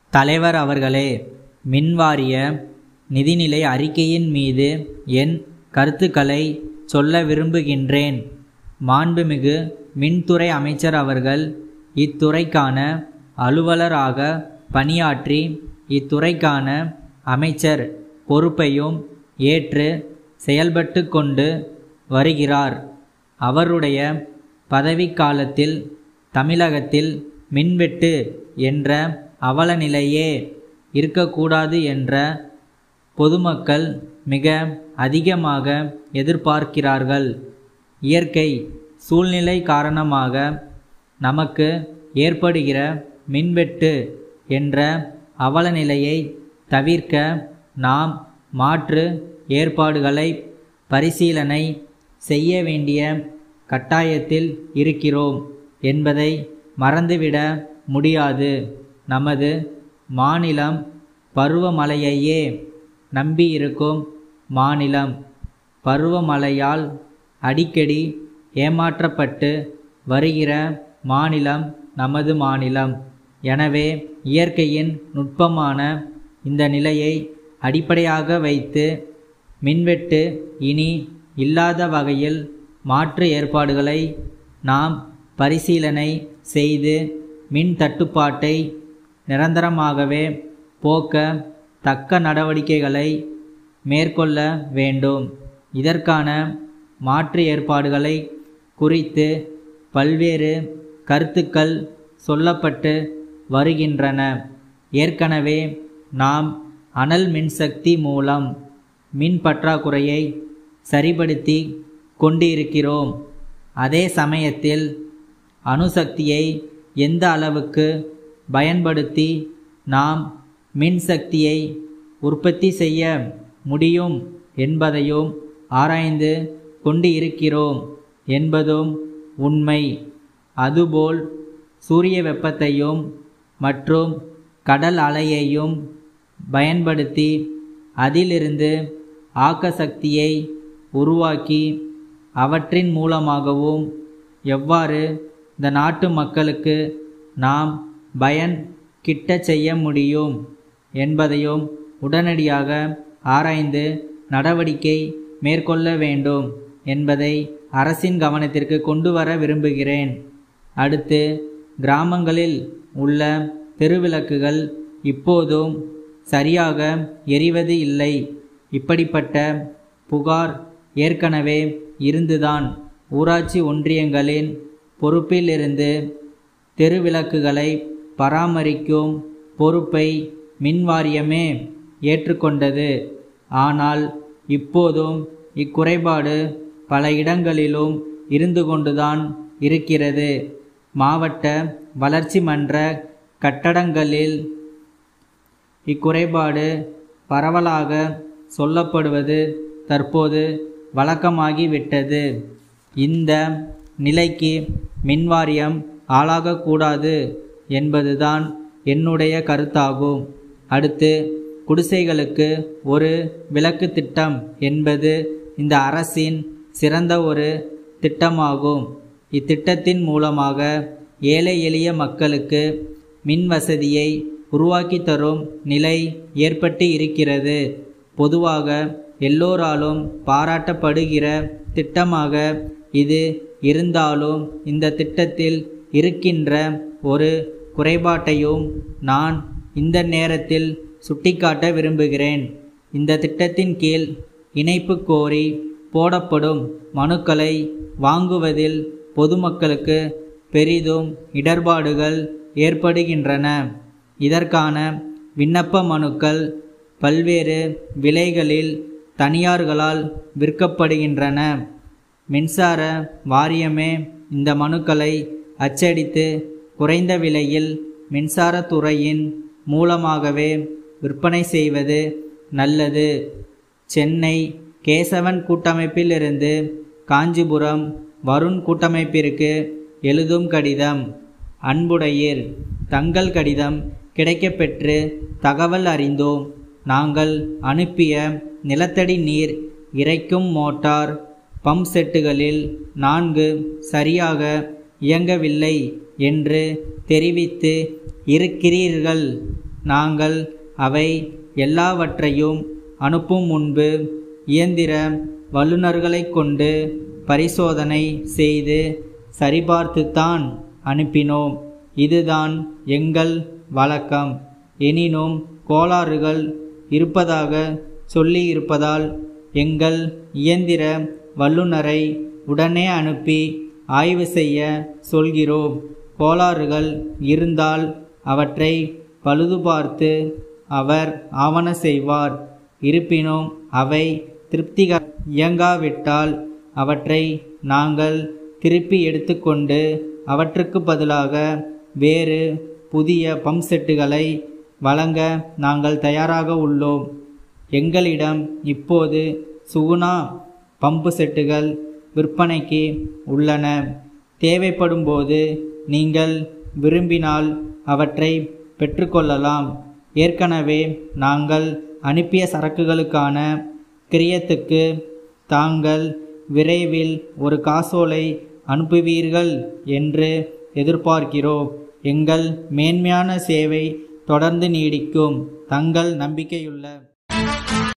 தலைவர் அவர்களே மின்வாரிய நிதிநிலை அறிக்கையின் மீது என் கருத்துக்களை சொல்ல விரும்புகின்றேன் மாண்புமிகு மின்துறை அமைச்சர் அவர்கள் இத்துறைக்கான அலுவலராக பணியாற்றி இத்துறைக்கான அமைச்சர் பொறுப்பையும் ஏற்று செயல்பட்டு கொண்டு வருகிறார் அவருடைய பதவிக்காலத்தில் தமிழகத்தில் மின்வெட்டு என்ற அவலநிலையே இருக்கக்கூடாது என்ற பொதுமக்கள் மிக அதிகமாக எதிர்பார்க்கிறார்கள் இயற்கை சூழ்நிலை காரணமாக நமக்கு ஏற்படுகிற மின்வெட்டு என்ற அவலநிலையை தவிர்க்க நாம் மாற்று ஏற்பாடுகளை பரிசீலனை செய்ய வேண்டிய கட்டாயத்தில் இருக்கிறோம் என்பதை மறந்துவிட முடியாது நமது மாநிலம் பருவமழையையே நம்பியிருக்கும் மாநிலம் பருவமழையால் அடிக்கடி ஏமாற்றப்பட்டு வருகிற மாநிலம் நமது மாநிலம் எனவே இயற்கையின் நுட்பமான இந்த நிலையை அடிப்படையாக வைத்து மின்வெட்டு இனி இல்லாத வகையில் மாற்று ஏற்பாடுகளை நாம் பரிசீலனை செய்து மின் தட்டுப்பாட்டை நிரந்தரமாகவே போக்க தக்க நடவடிக்கைகளை மேற்கொள்ள வேண்டும் இதற்கான மாற்று ஏற்பாடுகளை குறித்து பல்வேறு கருத்துக்கள் சொல்லப்பட்டு வருகின்றன ஏற்கனவே நாம் அனல் மின்சக்தி மூலம் மின் பற்றாக்குறையை சரிபடுத்தி கொண்டிருக்கிறோம் அதே சமயத்தில் அணுசக்தியை எந்த அளவுக்கு பயன்படுத்தி நாம் மின்சக்தியை உற்பத்தி செய்ய முடியும் என்பதையும் ஆராய்ந்து கொண்டு இருக்கிறோம் என்பதும் உண்மை அதுபோல் சூரிய வெப்பத்தையும் மற்றும் கடல் அலையையும் பயன்படுத்தி அதிலிருந்து ஆக்க சக்தியை உருவாக்கி அவற்றின் மூலமாகவும் எவ்வாறு இந்த நாட்டு மக்களுக்கு நாம் பயன் கிட்ட செய்ய முடியும் என்பதையும் உடனடியாக ஆராய்ந்து நடவடிக்கை மேற்கொள்ள வேண்டும் என்பதை அரசின் கவனத்திற்கு கொண்டு வர விரும்புகிறேன் அடுத்து கிராமங்களில் உள்ள தெருவிளக்குகள் இப்போதும் சரியாக எரிவது இல்லை இப்படிப்பட்ட புகார் ஏற்கனவே இருந்துதான் ஊராட்சி ஒன்றியங்களின் பொறுப்பிலிருந்து தெருவிளக்குகளை பராமரிக்கும் பொறுப்பை மின்வாரியமே ஏற்றுக்கொண்டது ஆனால் இப்போதும் இக்குறைபாடு பல இடங்களிலும் இருந்து கொண்டுதான் இருக்கிறது மாவட்ட வளர்ச்சி மன்ற கட்டடங்களில் இக்குறைபாடு பரவலாக சொல்லப்படுவது தற்போது வழக்கமாகிவிட்டது இந்த நிலைக்கு மின்வாரியம் ஆளாகக்கூடாது என்பதுதான் என்னுடைய கருத்தாகும் அடுத்து குடிசைகளுக்கு ஒரு விளக்கு திட்டம் என்பது இந்த அரசின் சிறந்த ஒரு திட்டமாகும் இத்திட்டத்தின் மூலமாக ஏழை எளிய மக்களுக்கு மின் வசதியை உருவாக்கி தரும் நிலை ஏற்பட்டு இருக்கிறது பொதுவாக எல்லோராலும் பாராட்டப்படுகிற திட்டமாக இது இருந்தாலும் இந்த திட்டத்தில் இருக்கின்ற ஒரு குறைபாட்டையும் நான் இந்த நேரத்தில் சுட்டிக்காட்ட விரும்புகிறேன் இந்த திட்டத்தின் கீழ் இணைப்பு கோரி போடப்படும் மனுக்களை வாங்குவதில் பொதுமக்களுக்கு பெரிதும் இடர்பாடுகள் ஏற்படுகின்றன இதற்கான விண்ணப்ப மனுக்கள் பல்வேறு விலைகளில் தனியார்களால் விற்கப்படுகின்றன மின்சார வாரியமே இந்த மனுக்களை அச்சடித்து குறைந்த விலையில் மின்சாரத்துறையின் மூலமாகவே விற்பனை செய்வது நல்லது சென்னை கேசவன் கூட்டமைப்பிலிருந்து காஞ்சிபுரம் வருண் கூட்டமைப்பிற்கு எழுதும் கடிதம் அன்புடையீர் தங்கள் கடிதம் கிடைக்கப்பெற்று தகவல் அறிந்தோம் நாங்கள் அனுப்பிய நிலத்தடி நீர் இறைக்கும் மோட்டார் பம்ப் செட்டுகளில் நான்கு சரியாக இயங்கவில்லை என்று தெரிவித்து இருக்கிறீர்கள் நாங்கள் அவை எல்லாவற்றையும் அனுப்பும் முன்பு இயந்திர வல்லுநர்களைக் கொண்டு பரிசோதனை செய்து சரிபார்த்துத்தான் அனுப்பினோம் இதுதான் எங்கள் வழக்கம் எனினும் கோளாறுகள் இருப்பதாக சொல்லியிருப்பதால் எங்கள் இயந்திர வல்லுநரை உடனே அனுப்பி ஆய்வு செய்ய சொல்கிறோம் கோளாறுகள் இருந்தால் அவற்றை பழுது பார்த்து அவர் ஆவண செய்வார் இருப்பினும் அவை திருப்திகர இயங்காவிட்டால் அவற்றை நாங்கள் திருப்பி எடுத்துக்கொண்டு அவற்றுக்கு பதிலாக வேறு புதிய பம்ப் செட்டுகளை வழங்க நாங்கள் தயாராக உள்ளோம் எங்களிடம் இப்போது சுகுணா பம்பு செட்டுகள் விற்பனைக்கு உள்ளன தேவைப்படும்போது நீங்கள் விரும்பினால் அவற்றை பெற்றுக்கொள்ளலாம் ஏற்கனவே நாங்கள் அனுப்பிய சரக்குகளுக்கான கிரியத்துக்கு தாங்கள் விரைவில் ஒரு காசோலை அனுப்புவீர்கள் என்று எதிர்பார்க்கிறோம் எங்கள் மேன்மையான சேவை தொடர்ந்து நீடிக்கும் தங்கள் நம்பிக்கையுள்ள